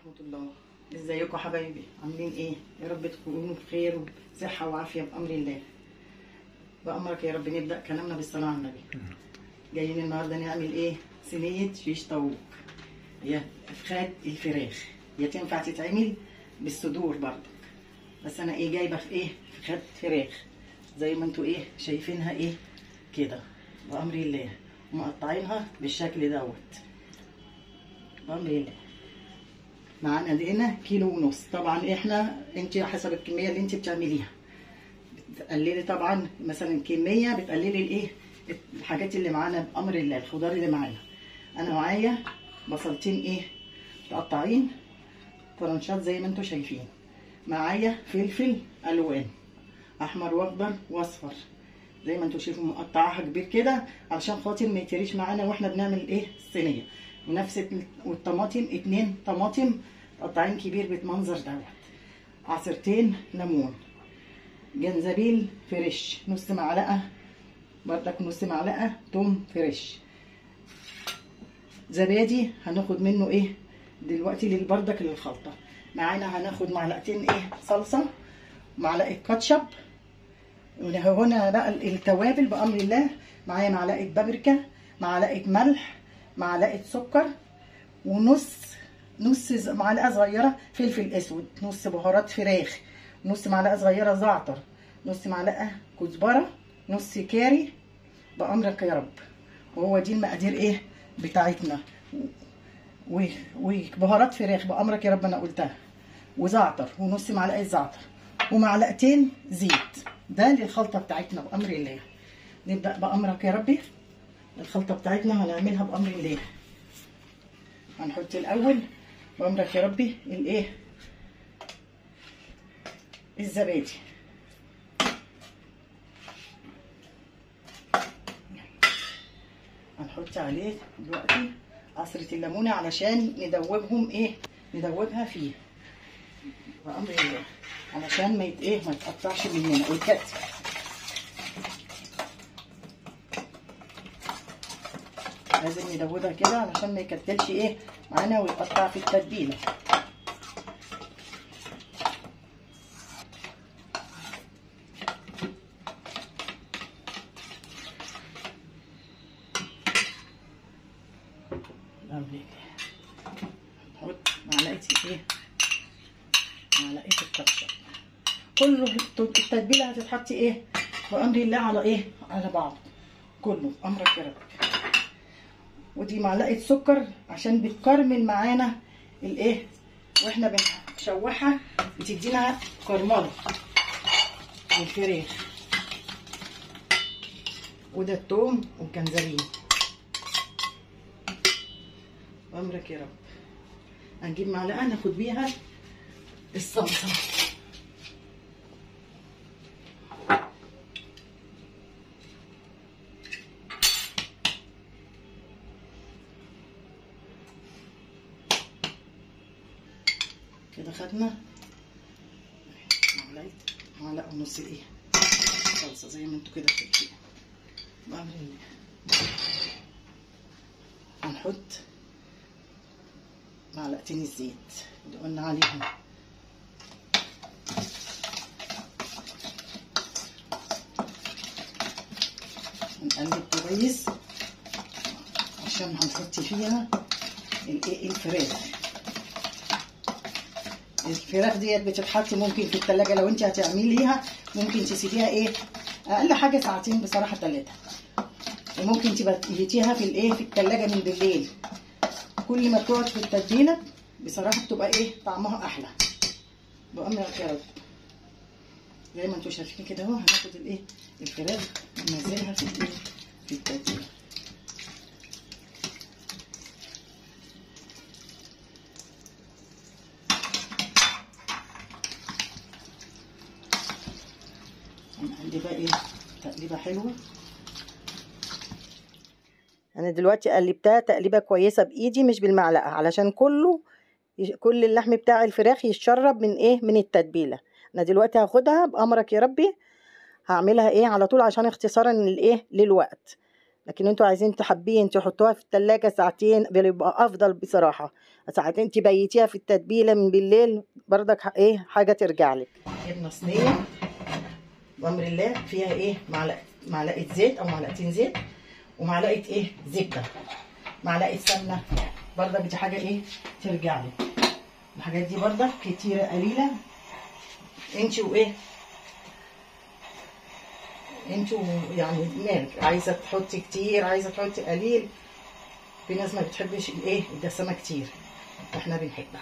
ورحمة الله ازيكم حبايبي عاملين ايه يا رب تكونوا بخير وصحة وعافية بأمر الله بأمرك يا رب نبدأ كلامنا بالصلاة على النبي جايين النهاردة نعمل ايه صينية شيش طاووق هي فخاد الفراخ هي تنفع تتعمل بالصدور برضك بس انا ايه جايبة في ايه فخاد فراخ زي ما انتوا ايه شايفينها ايه كده بأمر الله ومقطعينها بالشكل دوت بأمر الله معانا دقيقنا كيلو ونص طبعا احنا انت حسب الكميه اللي انت بتعمليها بتقللي طبعا مثلا كميه بتقللي الايه الحاجات اللي معانا بامر الله الخضار اللي معانا انا معايا بصلتين ايه متقطعين طرنشات زي ما انتم شايفين معايا فلفل الوان احمر واخضر واصفر زي ما انتم شايفين مقطعها كبير كده علشان خاطر ما يتريش معانا واحنا بنعمل ايه الصينيه ونفس والطماطم اتنين طماطم قطعين كبير بالمنظر دوت عصرتين ليمون جنزبيل فريش نص معلقه بردك نص معلقه توم فريش زبادي هناخد منه ايه دلوقتي للبردك للخلطه معانا هناخد معلقتين ايه صلصه معلقه كاتشب هنا بقى التوابل بامر الله معايا معلقه بابريكا معلقه ملح معلقه سكر ونص نص معلقه صغيره فلفل اسود نص بهارات فراخ نص معلقه صغيره زعتر نص معلقه كزبره نص كاري بامرك يا رب وهو دي المقادير ايه بتاعتنا وبهارات فراخ بامرك يا رب انا قلتها وزعتر ونص معلقه زعتر ومعلقتين زيت ده للخلطه بتاعتنا بامر الله نبدا بامرك يا ربي الخلطه بتاعتنا هنعملها بامر الله هنحط الاول بامرك يا ربي الايه الزبادي هنحط عليه دلوقتي عصرة الليمونة علشان ندوبهم ايه ندوبها فيه بأمر الله علشان ما يت ايه ما يتقطعش مننا ويكتف لازم ندوبها كده علشان ما يكتلش ايه معانا ويقطع في التتبيله نحط معلقه ايه معلقه الكاتشب كله التتبيله هتتحط ايه بامر الله على ايه على بعض كله امرك يا رب ودي معلقه سكر عشان بتكرمل معانا الايه واحنا بنشوحها بتدينا كرمله الفراخ وده التوم والجنزبيل امرك يا رب هنجيب معلقه ناخد بيها الصلصه كده خدنا معلقه معلقه ونص ايه صلصه زي ما انتوا كده شايفين بامر الله هنحط معلقتين الزيت اللي قلنا عليهم هنقلب كويس عشان هنحط فيها الايه الفراخ الفراخ ديت بتتحط ممكن في التلاجة لو انت هتعمليها ممكن تسيبيها ايه اقل حاجه ساعتين بصراحه ثلاثه وممكن تبقيتيها في الايه في التلاجة من بالليل كل ما تقعد في التتبيله بصراحه بتبقى ايه طعمها احلى بأمرك يا رب زي ما انتوا شايفين كده اهو هناخد الايه الفراخ وننزلها في الايه في التتبيله هنقلبها ايه تقليبه حلوه انا دلوقتي قلبتها تقليبه كويسه بايدي مش بالمعلقه علشان كله كل اللحم بتاع الفراخ يتشرب من ايه من التتبيله انا دلوقتي هاخدها بامرك يا ربي هعملها ايه على طول عشان اختصارا للايه للوقت لكن انتوا عايزين تحبين تحطوها في التلاجة ساعتين بيبقى افضل بصراحة ساعتين تبيتيها في التتبيلة من بالليل برضك ح- ايه حاجة ترجع لك جبنا صينية بأمر الله فيها ايه معلقة معلقة زيت او معلقتين زيت ومعلقة ايه زبدة معلقة سمنة برضك دي حاجة ايه ترجع لك الحاجات دي برضك كتيرة قليلة انت وايه انتوا يعني مالك عايزه تحطي كتير عايزه تحطي قليل في ناس ما بتحبش الايه الدسمه كتير احنا بنحبها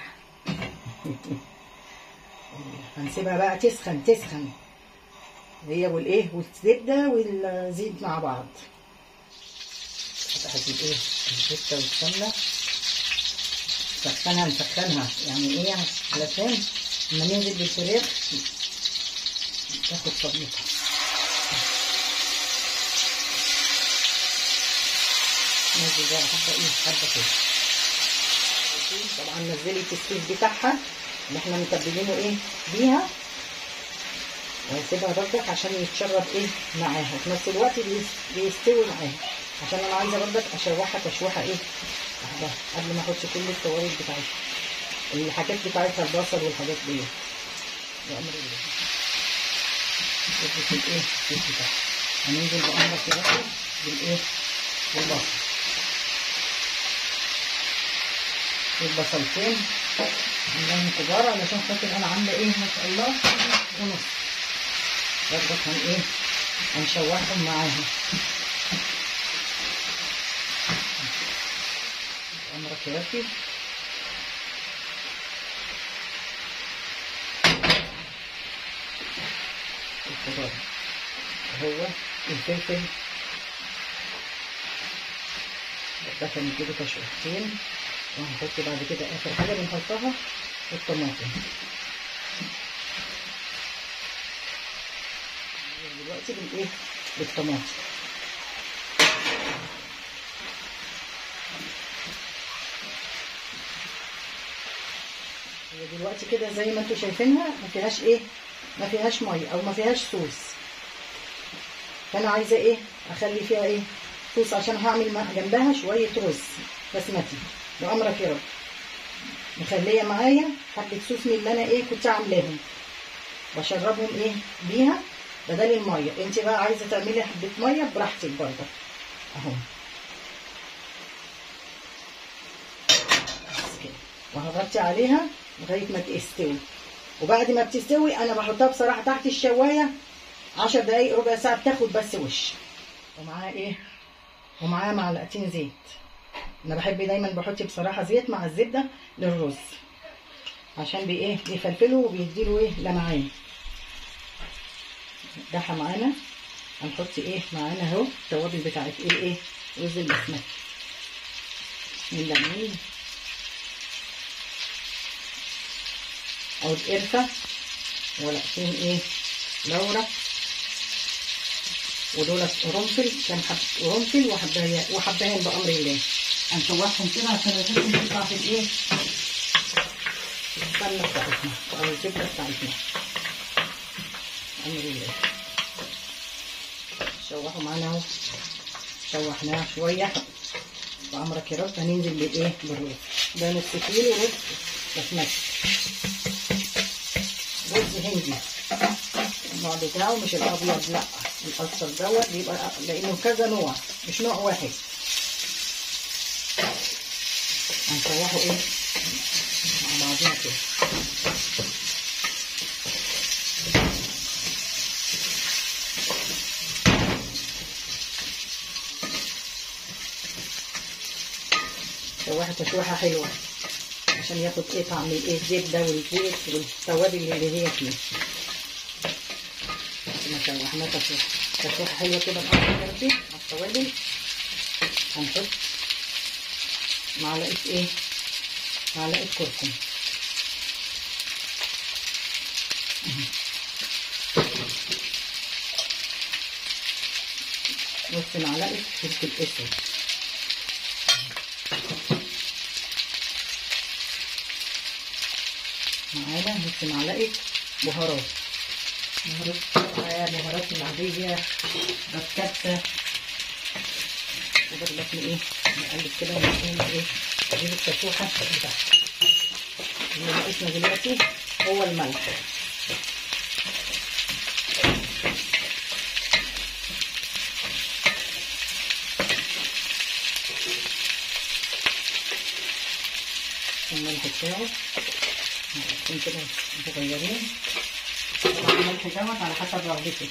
هنسيبها بقى تسخن تسخن هي والايه والزبده والزيت مع بعض فتحت الايه الزبده والسمنه نسخنها نسخنها يعني ايه علشان لما ننزل بالفراخ تاخد صدمتها نزل بقى حبه ايه حبه كده طبعا نزلت الصوص بتاعها اللي احنا متبلينه ايه بيها وهسيبها برضك عشان يتشرب ايه معاها وفي نفس الوقت بيس- بيستوي معاها عشان انا عايزه برضك اشوحها تشويحه ايه واحده قبل ما احط كل التوابل بتاعتها الحاجات بتاعتها البصل والحاجات دي بأمر الله شوفوا الايه الزيت بتاعها هننزل بأمرك يا رب بالايه بالبصل والبصلتين عاملاهم كبار علشان خاطر انا عامله ايه ما شاء الله ونص برضك هن ايه هنشوحهم معاها امرك يا ربي الخضار هو الفلفل ده نديله تشويحتين وهنحط بعد كده اخر حاجه بنحطها الطماطم دلوقتي بالايه بالطماطم هي دلوقتي كده زي ما انتوا شايفينها ما فيهاش ايه ما فيهاش ميه او ما فيهاش صوص فانا عايزه ايه اخلي فيها ايه صوص عشان هعمل مع- جنبها شويه رز بسمتي بامرك يا رب مخليه معايا حبه صوص من اللي انا ايه كنت عاملاهم واشربهم ايه بيها بدل الميه انت بقى عايزه تعملي حبه ميه براحتك برضه اهو بس كده وهغطي عليها لغايه ما تستوي وبعد ما بتستوي انا بحطها بصراحه تحت الشوايه عشر دقايق ربع ساعه بتاخد بس وش ومعاها ايه ومعاها معلقتين زيت انا بحب دايما بحط بصراحه زيت مع الزبده للرز عشان بي ايه بيفلفله وبيديله ايه لمعان ده معانا هنحط ايه معانا اهو التوابل بتاعت ايه ايه رز البسمتي الليمون او القرفه ورقتين ايه لورا ودولت قرنفل كام حبه قرنفل وحبايه وحبايين بامر الله هنشوحهم كده عشان الريحتهم تطلع في الايه السمنه بتاعتنا او الزبده بتاعتنا بامر الله شوحوا معانا اهو شوحناها شويه بامرك يا رب هننزل بالايه بالرز ده نص كيلو رز بسمتي رز هندي النوع بتاعه مش الابيض لا الاصفر دوت بيبقى لانه كذا نوع مش نوع واحد هنشوحه ايه مع بعضنا كده شوحه تشويحه حلوه عشان ياخد ايه طعم الايه الزبده والزيت والتوابل اللي هي فيه ما شوحناه تشويحه تشويحه حلوه كده بقى دي مع التوابل هنحط معلقه ايه معلقه كركم نص معلقه فلفل اسود معانا نص معلقه بهارات بهارات بهارات العاديه بس كبسه برضك ايه نقلب كده ونقوم ايه نجيب التفوحه بتاعتها اللي ناقصنا دلوقتي هو الملح الملح بتاعه نقسم كده صغيرين طبعا الملح دوت على حسب رغبتك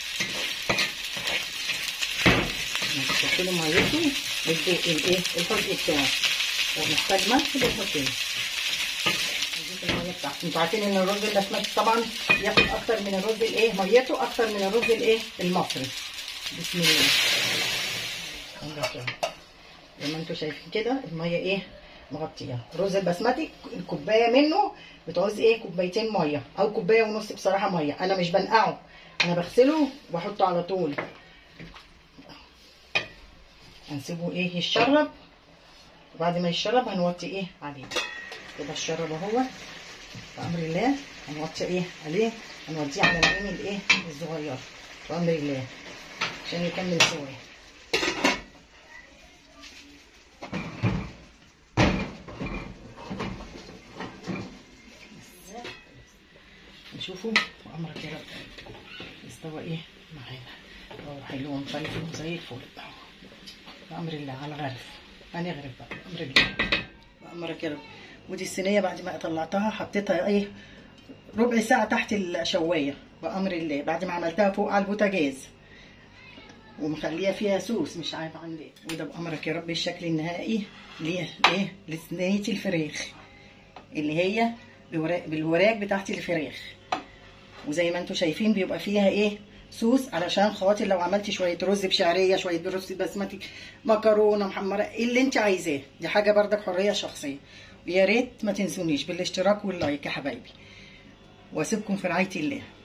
نحط له ميته بدي الايه الحرق بتاعه لو محتاج ملح بنحط له نضيف الميه بتاعته انتوا عارفين ان الرز البسمتي طبعا ياخد اكتر من الرز الايه ميته اكتر من الرز الايه المصري بسم الله الله كده. زي ما انتوا شايفين كده الميه ايه مغطيه الرز البسمتي الكوبايه منه بتعوز ايه كوبايتين ميه او كوبايه ونص بصراحه ميه انا مش بنقعه انا بغسله واحطه على طول هنسيبه ايه يتشرب وبعد ما يتشرب هنوطي ايه عليه كده اتشرب اهو بامر الله هنوطي ايه عليه هنوديه على العين الايه الصغيره بامر الله عشان يكمل سواه نشوفه وامرك يا رب يستوى ايه معانا هو حلو ومفلفل زي الفل بأمر الله على غرف هنغرف بقى بأمر الله بأمرك يا رب ودي الصينية بعد ما طلعتها حطيتها ايه ربع ساعة تحت الشواية بأمر الله بعد ما عملتها فوق على البوتاجاز ومخليها فيها سوس مش عارفة عندي وده بأمرك يا رب الشكل النهائي ليه ايه لصينية الفراخ اللي هي بوراق بالوراك بتاعت الفراخ وزي ما انتم شايفين بيبقى فيها ايه سوس علشان خاطر لو عملتي شويه رز بشعريه شويه رز بسمتي مكرونه محمره ايه اللي انت عايزاه دي حاجه بردك حريه شخصيه ويا ريت ما تنسونيش بالاشتراك واللايك يا حبايبي واسيبكم في رعايه الله